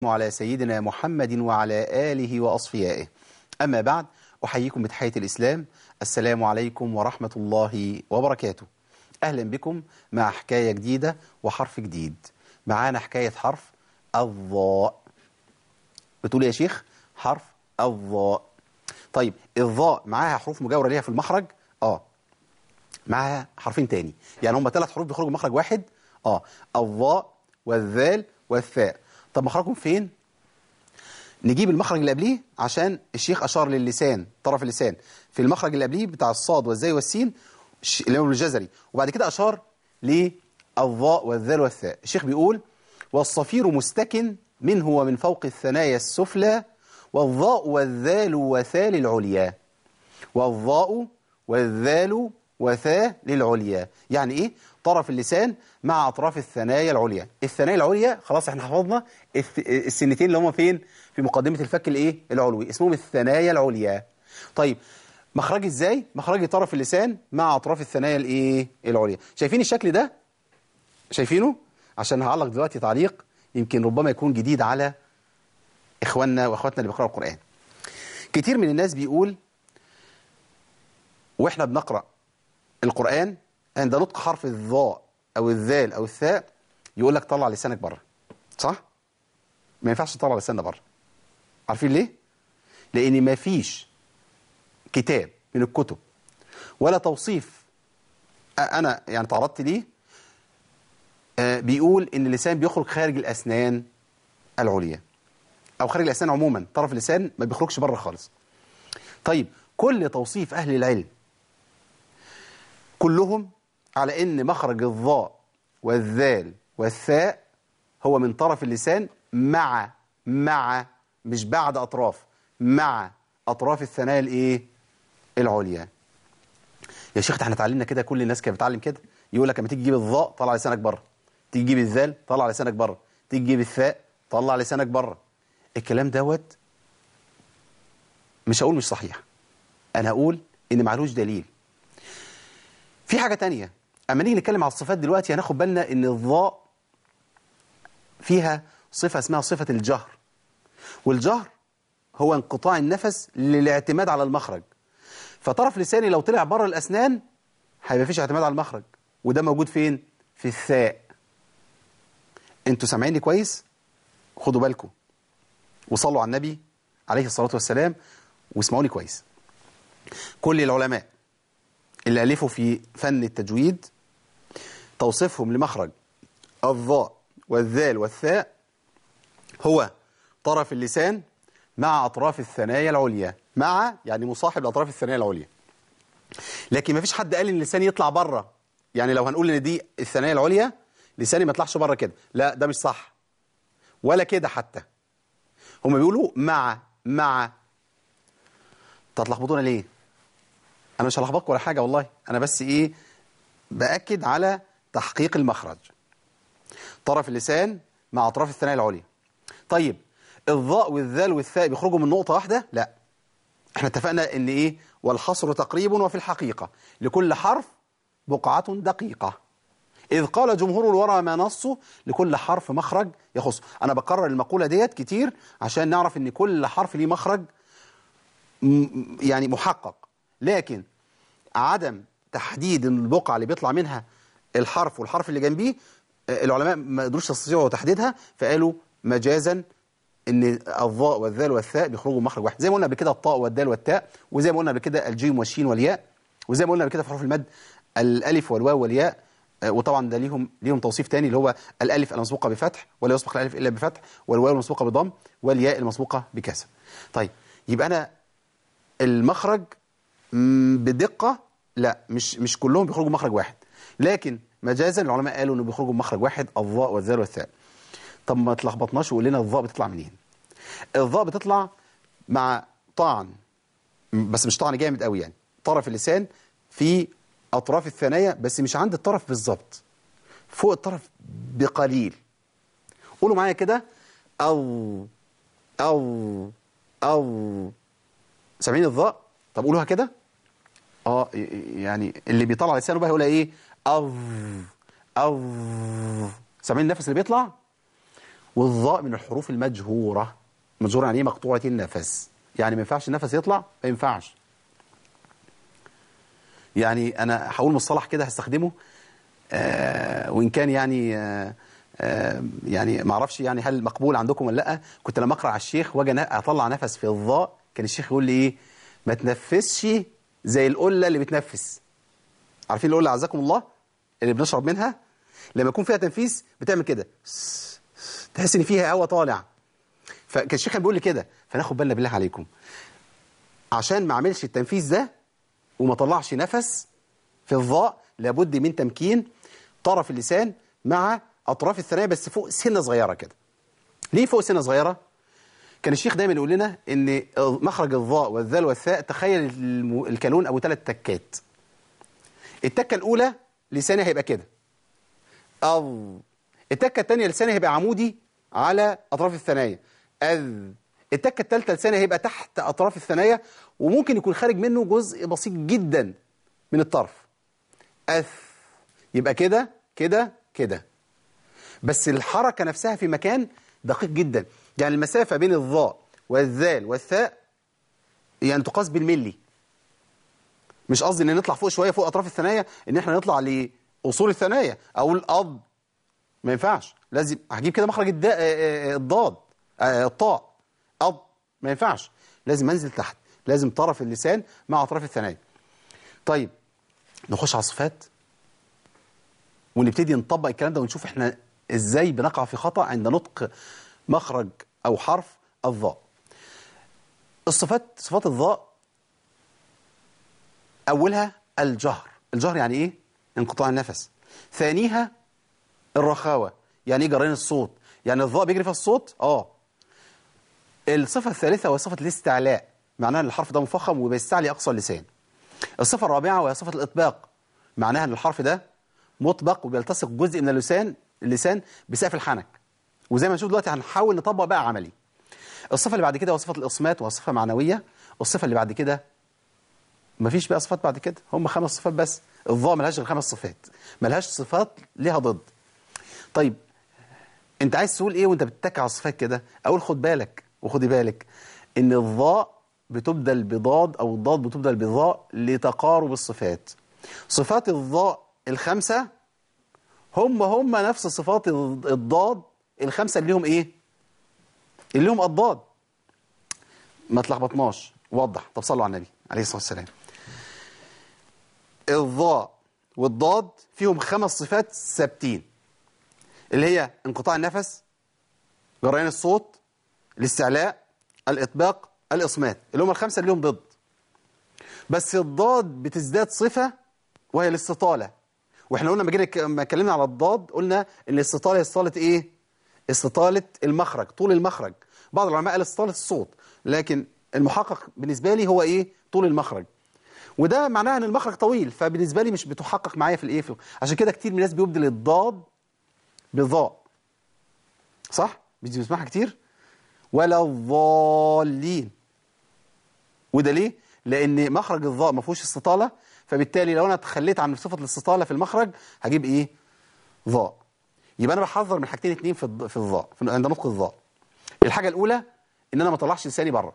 على سيدنا محمد وعلى آله وأصفيائه أما بعد أحييكم بتحية الإسلام السلام عليكم ورحمة الله وبركاته أهلا بكم مع حكاية جديدة وحرف جديد معانا حكاية حرف الضاء بتقول يا شيخ حرف الضاء طيب الضاء معاها حروف مجاورة ليها في المخرج آه معاها حرفين تاني يعني هم ثلاث حروف بيخرجوا مخرج واحد آه الضاء والذال والثاء طب مخرجهم فين نجيب المخرج اللي قبليه عشان الشيخ أشار للسان طرف اللسان في المخرج اللي قبليه بتاع الصاد والزاي والسين ش- اللي هو الجزري وبعد كده أشار للضاء والذال والثاء الشيخ بيقول والصفير مستكن منه ومن فوق الثنايا السفلى والضاء والذال وثال العليا والضاء والذال وثاء للعليا يعني ايه طرف اللسان مع اطراف الثنايا العليا الثنايا العليا خلاص احنا حفظنا الث- السنتين اللي هم فين في مقدمه الفك الايه العلوي اسمهم الثنايا العليا طيب مخرجي ازاي مخرجي طرف اللسان مع اطراف الثنايا الايه العليا شايفين الشكل ده شايفينه عشان هعلق دلوقتي تعليق يمكن ربما يكون جديد على اخواننا واخواتنا اللي بيقراوا القران كتير من الناس بيقول واحنا بنقرا القران عند نطق حرف الضاء او الذال او الثاء يقول لك طلع لسانك بره صح ما ينفعش تطلع لساننا بره عارفين ليه لان ما فيش كتاب من الكتب ولا توصيف أ- انا يعني تعرضت ليه آه، بيقول ان اللسان بيخرج خارج الاسنان العليا او خارج الاسنان عموما طرف اللسان ما بيخرجش بره خالص طيب كل توصيف اهل العلم كلهم على ان مخرج الضاء والذال والثاء هو من طرف اللسان مع مع مش بعد اطراف مع اطراف الثنايا الايه العليا يا شيخ ده احنا اتعلمنا كده كل الناس كانت بتتعلم كده يقول لك لما تيجي تجيب الضاء طلع لسانك بره تيجي تجيب الذال طلع لسانك بره تيجي تجيب الثاء طلع لسانك بره الكلام دوت مش هقول مش صحيح انا هقول ان معلوش دليل في حاجة تانية اما نيجي نتكلم على الصفات دلوقتي هناخد بالنا ان الضاء فيها صفة اسمها صفة الجهر والجهر هو انقطاع النفس للاعتماد على المخرج فطرف لساني لو طلع بره الأسنان هيبقى فيش اعتماد على المخرج وده موجود فين؟ في الثاء انتوا سامعيني كويس؟ خدوا بالكم وصلوا على النبي عليه الصلاة والسلام واسمعوني كويس كل العلماء اللي ألفوا في فن التجويد توصيفهم لمخرج الضاء والذال والثاء هو طرف اللسان مع أطراف الثنايا العليا مع يعني مصاحب لأطراف الثنايا العليا لكن ما فيش حد قال ان اللسان يطلع بره يعني لو هنقول ان دي الثنايا العليا لساني ما يطلعش بره كده لا ده مش صح ولا كده حتى هم بيقولوا مع مع تتلخبطونا ليه انا مش هلخبطكم ولا حاجه والله انا بس ايه باكد على تحقيق المخرج طرف اللسان مع اطراف الثنايا العليا طيب الضاء والذال والثاء بيخرجوا من نقطه واحده لا احنا اتفقنا ان ايه والحصر تقريب وفي الحقيقه لكل حرف بقعه دقيقه إذ قال جمهور الورى ما نصه لكل حرف مخرج يخص أنا بكرر المقولة ديت كتير عشان نعرف إن كل حرف ليه مخرج م- يعني محقق لكن عدم تحديد البقعة اللي بيطلع منها الحرف والحرف اللي جنبيه آه، العلماء ما قدروش يستطيعوا تحديدها فقالوا مجازا ان الضاء والذال والثاء بيخرجوا مخرج واحد زي ما قلنا قبل كده الطاء والدال والتاء وزي ما قلنا قبل كده الجيم والشين والياء وزي ما قلنا قبل كده في حروف المد الالف والواو والياء آه، وطبعا ده ليهم ليهم توصيف تاني اللي هو الالف المسبوقه بفتح ولا يسبق الالف الا بفتح والواو المسبوقه بضم والياء المسبوقه بكسر طيب يبقى انا المخرج مم، بدقة لا مش مش كلهم بيخرجوا مخرج واحد لكن مجازا العلماء قالوا انه بيخرجوا مخرج واحد الضاء والذال والثاء طب ما تلخبطناش وقول لنا الضاء بتطلع منين الضاء بتطلع مع طعن م- بس مش طعن جامد قوي يعني طرف اللسان في اطراف الثنايا بس مش عند الطرف بالظبط فوق الطرف بقليل قولوا معايا كده او او او سامعين الضاء طب قولوها كده اه ي- ي- يعني اللي بيطلع لسانه بقى يقولها ايه او او سامعين النفس اللي بيطلع والظاء من الحروف المجهورة مجهورة يعني ايه مقطوعة النفس يعني ما ينفعش النفس يطلع ما ينفعش يعني انا هقول مصطلح كده هستخدمه آه وان كان يعني آه آه يعني ما اعرفش يعني هل مقبول عندكم ولا لا كنت لما اقرا على الشيخ واجي اطلع نفس في الظاء كان الشيخ يقول لي ايه ما تنفسش زي القله اللي بتنفس عارفين القله عزكم الله اللي بنشرب منها لما يكون فيها تنفيس بتعمل كده تحس ان فيها هواء طالع فكان الشيخ كان بيقول لي كده فناخد بالنا بالله عليكم عشان ما اعملش التنفيذ ده وما طلعش نفس في الظاء لابد من تمكين طرف اللسان مع اطراف الثنايا بس فوق سنه صغيره كده ليه فوق سنه صغيره كان الشيخ دايما يقول لنا ان مخرج الظاء والذال والثاء تخيل الكالون ابو ثلاث تكات التكه الاولى لساني هيبقى كده أض التكه الثانيه لساني هيبقى عمودي على اطراف الثنايا أذ التكه الثالثه لساني هيبقى تحت اطراف الثنايا وممكن يكون خارج منه جزء بسيط جدا من الطرف أث يبقى كده كده كده بس الحركة نفسها في مكان دقيق جدا يعني المسافة بين الظاء والذال والثاء يعني تقاس بالملي مش قصدي ان نطلع فوق شوية فوق اطراف الثنايا ان احنا نطلع لاصول الثنايا او الأض ما ينفعش لازم هجيب كده مخرج الداء الضاد الطاء أض ما ينفعش لازم انزل تحت لازم طرف اللسان مع اطراف الثنايا طيب نخش على الصفات ونبتدي نطبق الكلام ده ونشوف احنا ازاي بنقع في خطأ عند نطق مخرج او حرف الظاء الصفات صفات الظاء اولها الجهر الجهر يعني ايه انقطاع النفس ثانيها الرخاوة يعني ايه جرين الصوت يعني الظاء بيجري في الصوت اه الصفة الثالثة وهي صفة الاستعلاء معناها ان الحرف ده مفخم وبيستعلي اقصى اللسان الصفة الرابعة وهي صفة الإطباق معناها أن الحرف ده مطبق وبيلتصق جزء من اللسان اللسان بسقف الحنك وزي ما نشوف دلوقتي هنحاول نطبق بقى عملي الصفة اللي بعد كده هو صفة الإصمات وهي صفة معنوية الصفة اللي بعد كده مفيش بقى صفات بعد كده هم خمس صفات بس الظاء ملهاش غير خمس صفات ملهاش صفات ليها ضد طيب انت عايز تقول ايه وانت بتتك على الصفات كده اقول خد بالك وخدي بالك ان الظاء بتبدل بضاد أو الضاد بتبدل بضاء لتقارب الصفات صفات الضاء الخمسة هم هم نفس صفات الضاد الخمسة اللي لهم إيه اللي لهم الضاد ما تلخبطناش وضح طب صلوا على النبي عليه الصلاة والسلام الضاء والضاد فيهم خمس صفات ثابتين اللي هي انقطاع النفس جريان الصوت الاستعلاء الإطباق الإصمات اللي هم الخمسة اللي لهم ضد بس الضاد بتزداد صفة وهي الاستطالة واحنا قلنا لما جينا لما اتكلمنا على الضاد قلنا ان الاستطالة هي استطالة ايه استطالة المخرج طول المخرج بعض العلماء قال استطالة الصوت لكن المحقق بالنسبة لي هو ايه طول المخرج وده معناه ان المخرج طويل فبالنسبة لي مش بتحقق معايا في الايه عشان كده كتير من الناس بيبدل الضاد بالضاء صح مش بنسمعها كتير ولا الضالين وده ليه لان مخرج الضاء ما فيهوش استطاله فبالتالي لو انا تخليت عن صفه الاستطاله في المخرج هجيب ايه ضاء يبقى انا بحذر من حاجتين اتنين في في الضاء عند نطق الضاء الحاجه الاولى ان انا ما اطلعش لساني بره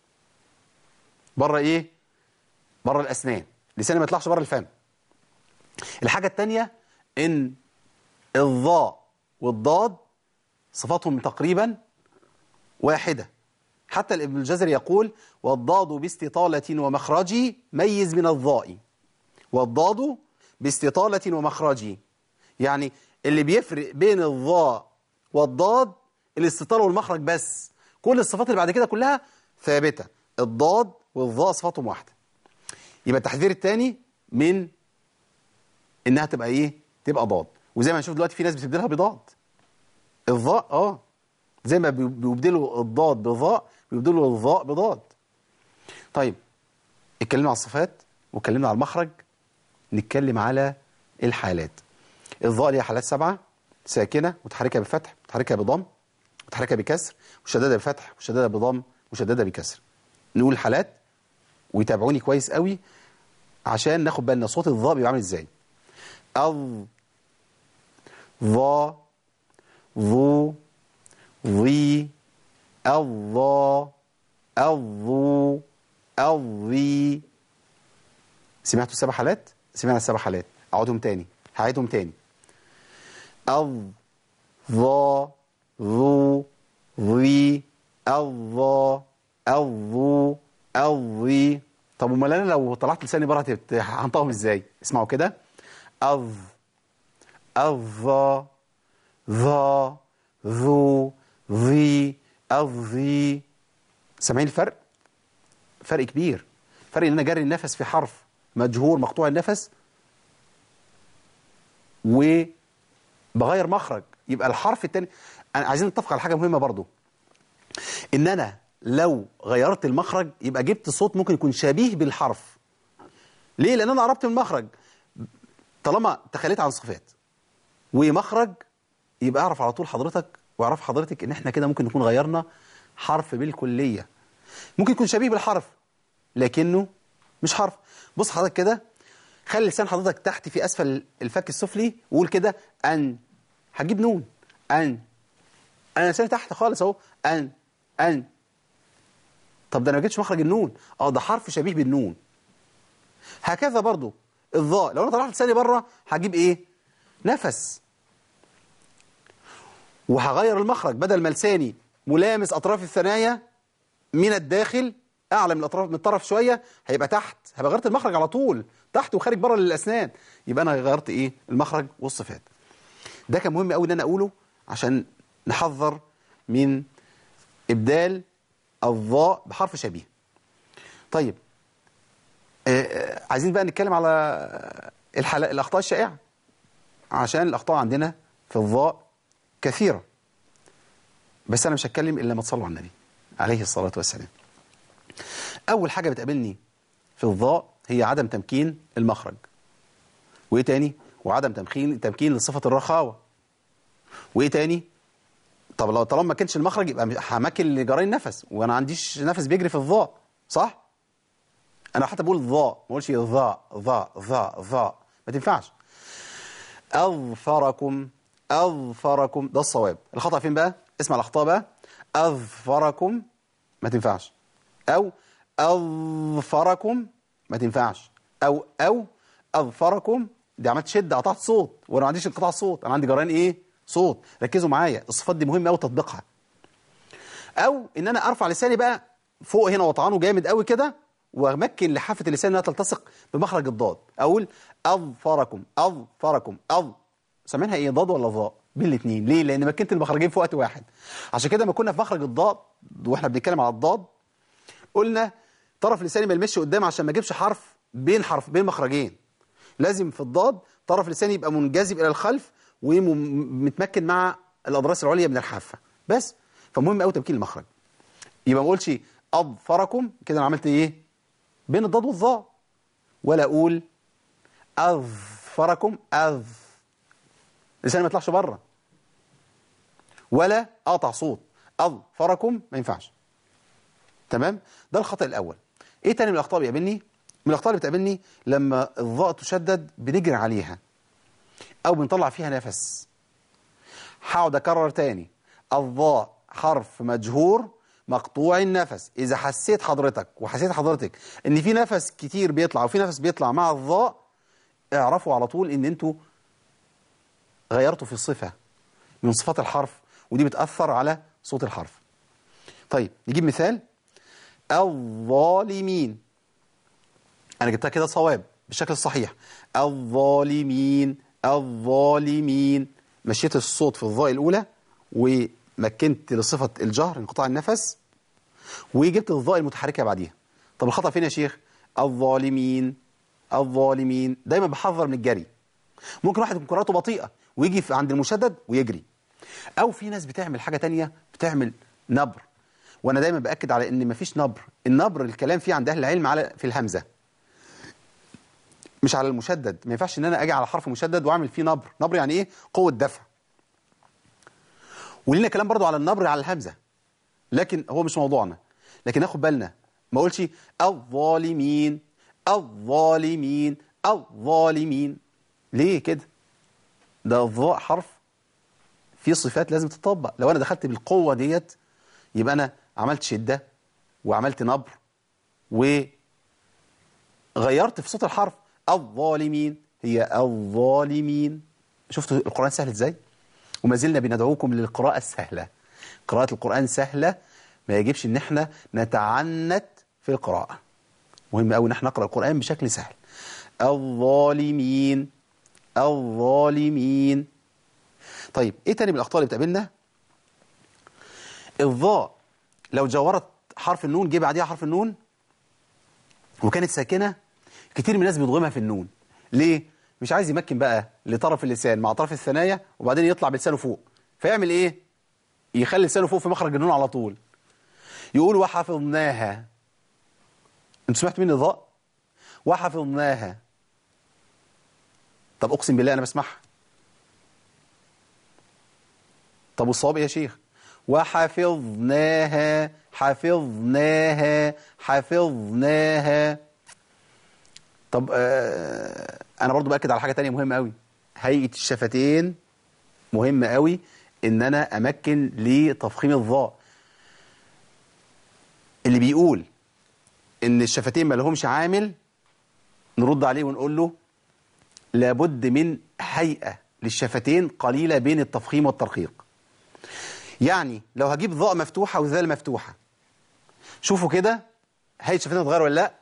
بره ايه بره الاسنان لساني ما يطلعش بره الفم الحاجه الثانيه ان الضاء والضاد صفاتهم تقريبا واحدة حتى ابن الجزري يقول والضاد باستطالة ومخرجي ميز من الضاء والضاد باستطالة ومخرجي يعني اللي بيفرق بين الضاء والضاد الاستطالة والمخرج بس كل الصفات اللي بعد كده كلها ثابتة الضاد والضاء صفاتهم واحدة يبقى التحذير الثاني من انها تبقى ايه تبقى ضاد وزي ما نشوف دلوقتي في ناس بتبدلها بضاد الضاء اه زي ما بيبدلوا الضاد بضاء بيبدلوا الضاء بضاد طيب اتكلمنا على الصفات واتكلمنا على المخرج نتكلم على الحالات الضاء ليها حالات سبعة ساكنة متحركة بفتح متحركة بضم متحركة بكسر مشددة بفتح مشددة بضم مشددة بكسر نقول الحالات ويتابعوني كويس قوي عشان ناخد بالنا صوت الضاء بيبقى عامل ازاي الض ضا ظو ضي الضا الضو الضي سمعتوا السبع حالات؟ سمعنا السبع حالات أعودهم تاني هعيدهم تاني الض ضا ذو ضي الضا الضو الضي طب امال انا لو طلعت لساني بره هتبت- هنطقهم ازاي؟ اسمعوا كده الض الضا ذا ذو ذي الضي سامعين الفرق؟ فرق كبير فرق ان انا جاري النفس في حرف مجهور مقطوع النفس وبغير مخرج يبقى الحرف التاني أنا عايزين نتفق على حاجه مهمه برضو ان انا لو غيرت المخرج يبقى جبت صوت ممكن يكون شبيه بالحرف ليه لان انا قربت من المخرج طالما تخليت عن صفات ومخرج يبقى اعرف على طول حضرتك واعرف حضرتك ان احنا كده ممكن نكون غيرنا حرف بالكليه ممكن يكون شبيه بالحرف لكنه مش حرف بص حضرتك كده خلي لسان حضرتك تحت في اسفل الفك السفلي وقول كده ان هتجيب نون ان انا لساني تحت خالص اهو ان ان طب ده انا ما جبتش مخرج النون اه ده حرف شبيه بالنون هكذا برضو الظاء لو انا طلعت لساني بره هجيب ايه نفس وهغير المخرج بدل ما لساني ملامس اطراف الثنايا من الداخل اعلى من الاطراف من الطرف شويه هيبقى تحت هبقى غيرت المخرج على طول تحت وخارج بره للاسنان يبقى انا غيرت ايه المخرج والصفات ده كان مهم قوي ان انا اقوله عشان نحذر من ابدال الضاء بحرف شبيه طيب آه، آه، عايزين بقى نتكلم على الحل... الاخطاء الشائعه عشان الاخطاء عندنا في الضاء كثيره بس انا مش هتكلم الا لما تصلوا على النبي عليه الصلاه والسلام اول حاجه بتقابلني في الضاء هي عدم تمكين المخرج وايه تاني وعدم تمكين تمكين لصفه الرخاوه وايه تاني طب لو طالما ما كانش المخرج يبقى همكن لجري النفس وانا ما عنديش نفس بيجري في الضاء صح انا حتى بقول ضاء ما اقولش ضاء ضاء ضاء ضاء ما تنفعش اظفركم اظفركم ده الصواب الخطا فين بقى اسمع الاخطاء بقى اظفركم ما تنفعش او اظفركم ما تنفعش او او اظفركم دي عملت شده قطعت صوت وانا ما عنديش انقطاع صوت انا عندي جريان ايه صوت ركزوا معايا الصفات دي مهمه قوي تطبيقها او ان انا ارفع لساني بقى فوق هنا واطعنه جامد قوي كده وامكن لحافه اللسان انها تلتصق بمخرج الضاد اقول اظفركم اظفركم اظ سامعينها ايه ضاد ولا ضاء بين الاثنين ليه لان مكنت المخرجين في وقت واحد عشان كده ما كنا في مخرج الضاد واحنا بنتكلم على الضاد قلنا طرف لساني ما يلمسش قدام عشان ما اجيبش حرف بين حرف بين مخرجين لازم في الضاد طرف لساني يبقى منجذب الى الخلف ومتمكن مع الاضراس العليا من الحافه بس فمهم قوي تمكين المخرج يبقى ما اقولش اظفركم كده انا عملت ايه بين الضاد والظاء ولا اقول اظفركم اظ لساني ما يطلعش بره ولا اقطع صوت اظفركم ما ينفعش تمام ده الخطا الاول ايه تاني من الاخطاء بيقابلني من الاخطاء اللي بتقابلني لما الظاء تشدد بنجري عليها او بنطلع فيها نفس هقعد اكرر تاني الظاء حرف مجهور مقطوع النفس اذا حسيت حضرتك وحسيت حضرتك ان في نفس كتير بيطلع وفي نفس بيطلع مع الظاء اعرفوا على طول ان انتوا غيرتوا في الصفه من صفات الحرف ودي بتاثر على صوت الحرف طيب نجيب مثال الظالمين انا جبتها كده صواب بالشكل الصحيح الظالمين الظالمين مشيت الصوت في الظاء الاولى ومكنت لصفه الجهر انقطاع النفس وجبت الظاء المتحركه بعديها طب الخطا فين يا شيخ الظالمين الظالمين دايما بحذر من الجري ممكن واحد يكون قراءته بطيئه ويجي في عند المشدد ويجري او في ناس بتعمل حاجه تانية بتعمل نبر وانا دايما باكد على ان مفيش نبر النبر الكلام فيه عند اهل العلم على في الهمزه مش على المشدد ما ينفعش ان انا اجي على حرف مشدد واعمل فيه نبر نبر يعني ايه قوه دفع ولينا كلام برضو على النبر على الهمزه لكن هو مش موضوعنا لكن ناخد بالنا ما اقولش الظالمين الظالمين الظالمين ليه كده ده الظاء حرف في صفات لازم تطبق لو انا دخلت بالقوه ديت يبقى انا عملت شده وعملت نبر وغيرت في صوت الحرف الظالمين هي الظالمين شفتوا القرآن سهل ازاي وما زلنا بندعوكم للقراءة السهلة قراءة القرآن سهلة ما يجبش ان احنا نتعنت في القراءة مهم قوي ان احنا نقرأ القرآن بشكل سهل الظالمين الظالمين طيب ايه تاني من الاخطاء اللي بتقابلنا الظاء لو جاورت حرف النون جه بعديها حرف النون وكانت ساكنة كتير من الناس بيضغمها في النون ليه؟ مش عايز يمكن بقى لطرف اللسان مع طرف الثنايا وبعدين يطلع بلسانه فوق فيعمل ايه؟ يخلي لسانه فوق في مخرج النون على طول يقول وحفظناها انتوا سمعتوا مني الضاء؟ وحفظناها طب اقسم بالله انا بسمعها طب والصواب ايه يا شيخ؟ وحفظناها حفظناها حفظناها طب آه انا برضو باكد على حاجه تانية مهمه قوي هيئه الشفتين مهمه قوي ان انا امكن لتفخيم الظاء اللي بيقول ان الشفتين ما لهمش عامل نرد عليه ونقول له لابد من هيئه للشفتين قليله بين التفخيم والترقيق يعني لو هجيب ظاء مفتوحه وذال مفتوحه شوفوا كده هيئه الشفتين هتتغير ولا لا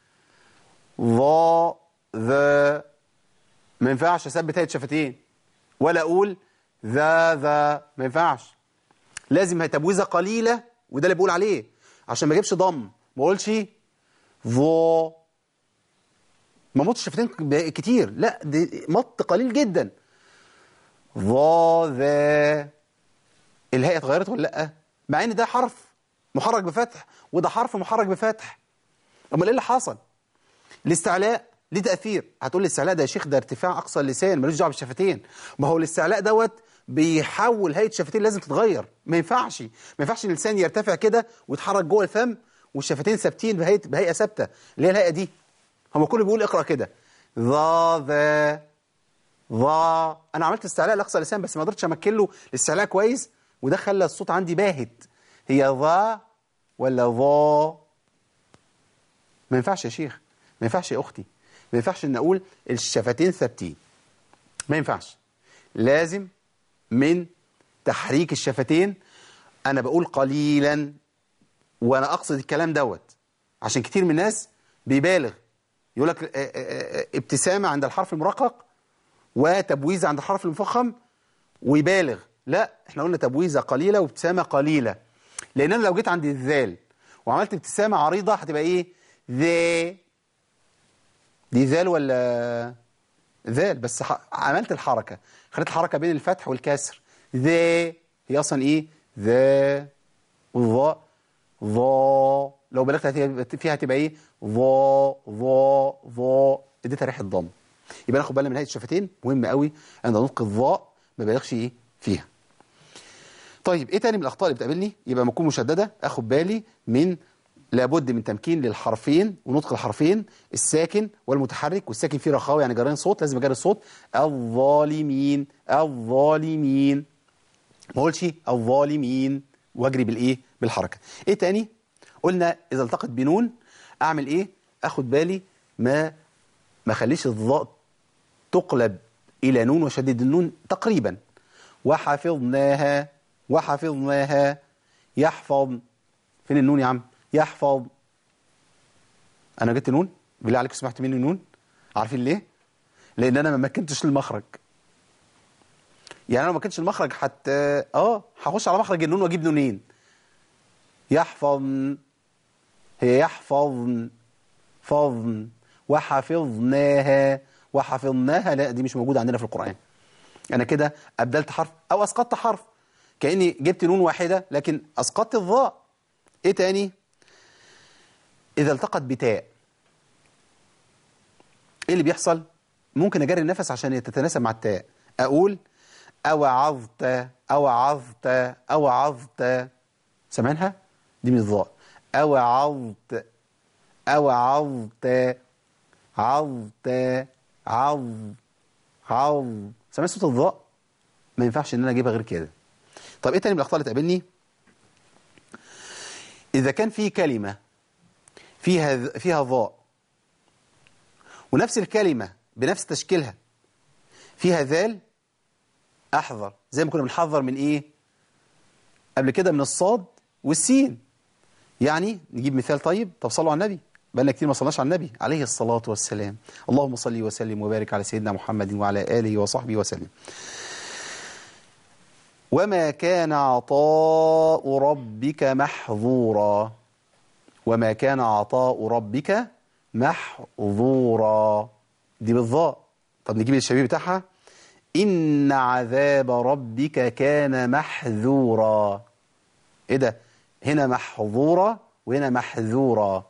ظا ذا ما ينفعش اثبت هيئه شفتين ولا اقول ذا ذا ما ينفعش لازم هي تبويزه قليله وده اللي بقول عليه عشان ما اجيبش ضم ما اقولش ظا ما مطش شفتين كتير لا دي مط قليل جدا ظا ذا الهيئه اتغيرت ولا لا مع ان ده حرف محرك بفتح وده حرف محرك بفتح امال ايه اللي حصل الاستعلاء ليه تاثير هتقول لي الاستعلاء ده يا شيخ ده ارتفاع اقصى اللسان ملوش دعوه بالشفتين ما هو الاستعلاء دوت بيحول هيئه الشفتين لازم تتغير ما ينفعش ما ينفعش اللسان يرتفع كده ويتحرك جوه الفم والشفتين ثابتين بهيئه بهيئه ثابته اللي هي الهيئه دي هم كله بيقول اقرا كده ذا ذا ذا انا عملت استعلاء لاقصى اللسان بس ما قدرتش امكن له الاستعلاء كويس وده خلى الصوت عندي باهت هي ذا ولا ظا ما ينفعش يا شيخ ما ينفعش يا اختي ما ينفعش ان اقول الشفتين ثابتين ما ينفعش لازم من تحريك الشفتين انا بقول قليلا وانا اقصد الكلام دوت عشان كتير من الناس بيبالغ يقول لك ابتسامه عند الحرف المرقق وتبويزه عند الحرف المفخم ويبالغ لا احنا قلنا تبويزه قليله وابتسامه قليله لان انا لو جيت عند الذال وعملت ابتسامه عريضه هتبقى ايه ذا دي ذال ولا ذال بس عملت الحركه خليت الحركه بين الفتح والكسر ذا هي اصلا ايه ذا والظاء ظا لو بلغت فيها هتبقى ايه ظا ظا ظا اديتها ريحه ضم يبقى ناخد بالنا من هيئه الشفتين مهم قوي عند نطق الظاء ما بالغش ايه فيها طيب ايه تاني من الاخطاء اللي بتقابلني يبقى مكون مشدده اخد بالي من لابد من تمكين للحرفين ونطق الحرفين الساكن والمتحرك والساكن فيه رخاوه يعني جرين صوت لازم اجري الصوت الظالمين الظالمين ما اقولش الظالمين واجري بالايه بالحركه ايه تاني قلنا اذا التقت بنون اعمل ايه اخد بالي ما ما اخليش الظاء تقلب الى نون وشدد النون تقريبا وحفظناها وحفظناها يحفظ فين النون يا عم يحفظ انا جبت نون بالله عليكم سمعت مني نون عارفين ليه لان انا ما مكنتش المخرج يعني انا ما مكنتش المخرج حتى اه هخش على مخرج النون واجيب نونين يحفظ هي يحفظ فظن وحفظناها وحفظناها لا دي مش موجوده عندنا في القران انا كده ابدلت حرف او اسقطت حرف كاني جبت نون واحده لكن اسقطت الظاء ايه تاني اذا التقت بتاء ايه اللي بيحصل ممكن اجري النفس عشان تتناسب مع التاء اقول اوعظت اوعظت اوعظت سامعينها دي من الظاء اوعظت اوعظت عظت عظ عظ سامعين صوت الظاء ما ينفعش ان انا اجيبها غير كده طب ايه تاني من الاخطاء اللي تقابلني اذا كان في كلمه فيها فيها ضاء ونفس الكلمه بنفس تشكيلها فيها ذال احذر زي ما كنا بنحذر من ايه قبل كده من الصاد والسين يعني نجيب مثال طيب طب صلوا على النبي بقالنا كتير ما صلناش على النبي عليه الصلاة والسلام اللهم صل وسلم وبارك على سيدنا محمد وعلى آله وصحبه وسلم وما كان عطاء ربك محظورا وما كان عطاء ربك محظورا دي بالضاء طب نجيب الشبيه بتاعها إن عذاب ربك كان محذورا إيه ده هنا محظورة وهنا محذورة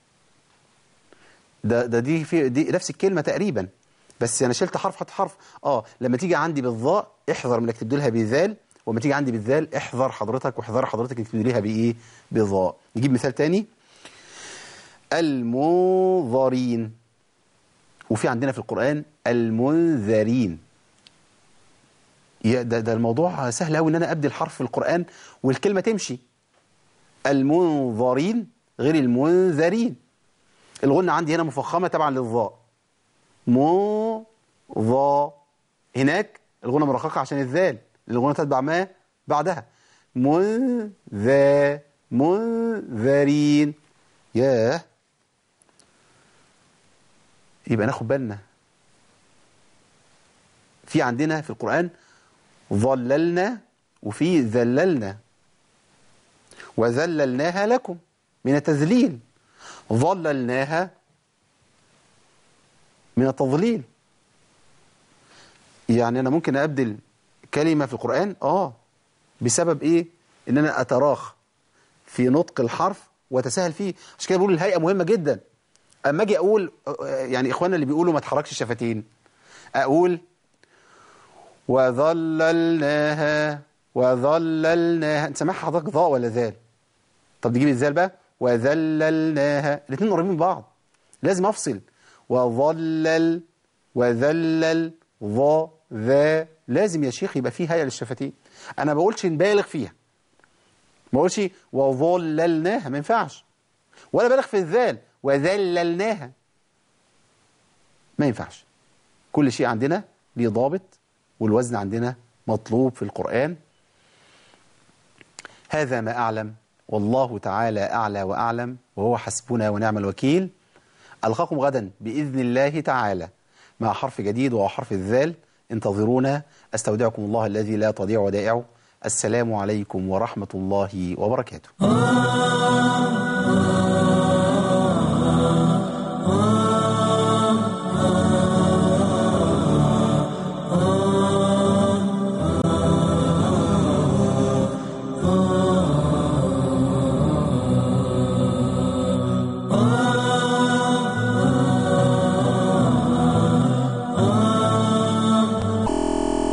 ده ده دي في دي نفس الكلمة تقريبا بس أنا شلت حرف حط حرف آه لما تيجي عندي بالضاء احذر من انك تبدلها بذال ولما تيجي عندي بالذال احذر حضرتك واحذر حضرتك انك تبدليها بإيه بضاء نجيب مثال تاني المنظرين وفي عندنا في القرآن المنذرين يا ده, ده الموضوع سهل قوي ان انا ابدل حرف في القرآن والكلمة تمشي المنظرين غير المنذرين الغنة عندي هنا مفخمة تبعا للظاء مو ظا هناك الغنة مرققة عشان الذال الغنة تتبع ما بعدها منذا منذرين ياه يبقى ناخد بالنا في عندنا في القرآن ظللنا وفي ذللنا وذللناها لكم من التذليل ظللناها من التضليل يعني أنا ممكن أبدل كلمة في القرآن آه بسبب إيه إن أنا أتراخ في نطق الحرف وأتساهل فيه عشان كده بقول الهيئة مهمة جدا أما أجي أقول يعني إخواننا اللي بيقولوا ما تحركش الشفتين أقول وظللناها وظللناها انت سامعها حضرتك ضاء ولا ذال طب نجيب الذال بقى وذللناها الاثنين قريبين من بعض لازم افصل وظلل وذلل ظا ذا لازم يا شيخ يبقى فيه هيئه للشفتين انا ما بقولش نبالغ فيها ما بقولش وظللناها ما ينفعش ولا بالغ في الذال وذللناها ما ينفعش كل شيء عندنا ليه ضابط والوزن عندنا مطلوب في القرآن هذا ما أعلم والله تعالى أعلى وأعلم وهو حسبنا ونعم الوكيل ألقاكم غدا بإذن الله تعالى مع حرف جديد وهو حرف الذال انتظرونا أستودعكم الله الذي لا تضيع ودائعه السلام عليكم ورحمة الله وبركاته